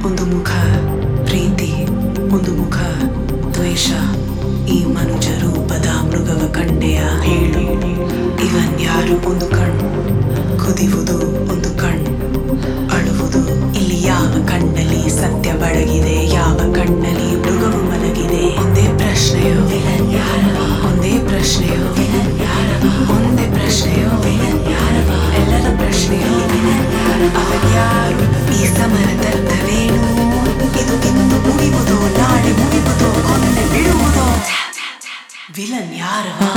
ಒಂದು ಮುಖ ಪ್ರೀತಿ ಒಂದು ಮುಖ ದ್ವೇಷ ಈ ಮನುಜ ರೂಪದ ಮೃಗವ ಕಂಡೆಯ ಹೇಳು ಇವನ್ ಯಾರು ಒಂದು ಕಣ್ ಕುದಿಯುವುದು ಒಂದು ಕಣ್ ಅಳುವುದು ಇಲ್ಲಿ ಯಾವ ಕಣ್ಣಲ್ಲಿ ಸತ್ಯ ಬಡಗಿದೆ ಯಾವ ಕಣ್ಣಲ್ಲಿ ಮೃಗವು ಮಲಗಿದೆ ಒಂದೇ ಪ್ರಶ್ನೆಯೋ ಒಂದೇ ಪ್ರಶ್ನೆಯೋ ಒಂದೇ ಪ್ರಶ್ನೆಯೋ ಎಲ್ಲರ ಪ್ರಶ್ನೆಯೋ ಅವನ್ಯಾರು ಈ ಸಮರದರ್ಥವೇನು ಇದು ಇಂದು ಮುಗಿಯುವುದೋ ನಾಳೆ ಮುಗಿಯುವುದೋ ಕೊಂದೆ ಬಿಡುವುದೋ ವಿಲನ್ ಯಾರವಾ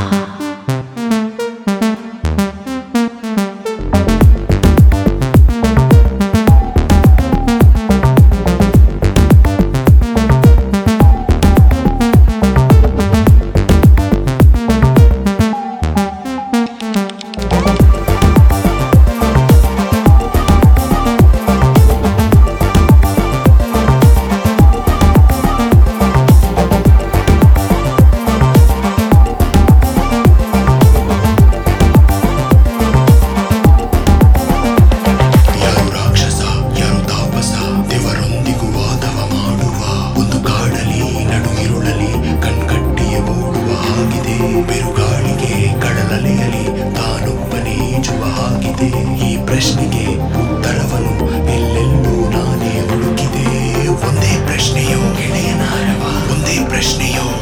ಯಾರು ರಾಕ್ಷಸ ಯಾರು ತಾಪಸ ದೇವರೊಂದಿಗೂ ವಾದವ ಮಾಡುವ ಒಂದು ಕಾಡಲಿ ನಡುಗಿರುಳಲಿ ಕಣ್ಕಟ್ಟಿಯೇ ಓಡುವ ಹಾಗಿದೆ ಬಿರುಗಾಳಿಗೆ ಕಡಲಲೆಯಲಿ ತಾನೊಬ್ಬನೇ ಈಜುವ ಹಾಗಿದೆ ಈ ಪ್ರಶ್ನೆಗೆ ಉತ್ತರವನ್ನು ಎಲ್ಲೆಲ್ಲೂ ನಾನೇ ಹುಡುಕಿದೆ ಒಂದೇ ಪ್ರಶ್ನೆಯೋ ಗೆಳೆಯನಾರವ ಒಂದೇ ಪ್ರಶ್ನೆಯೋ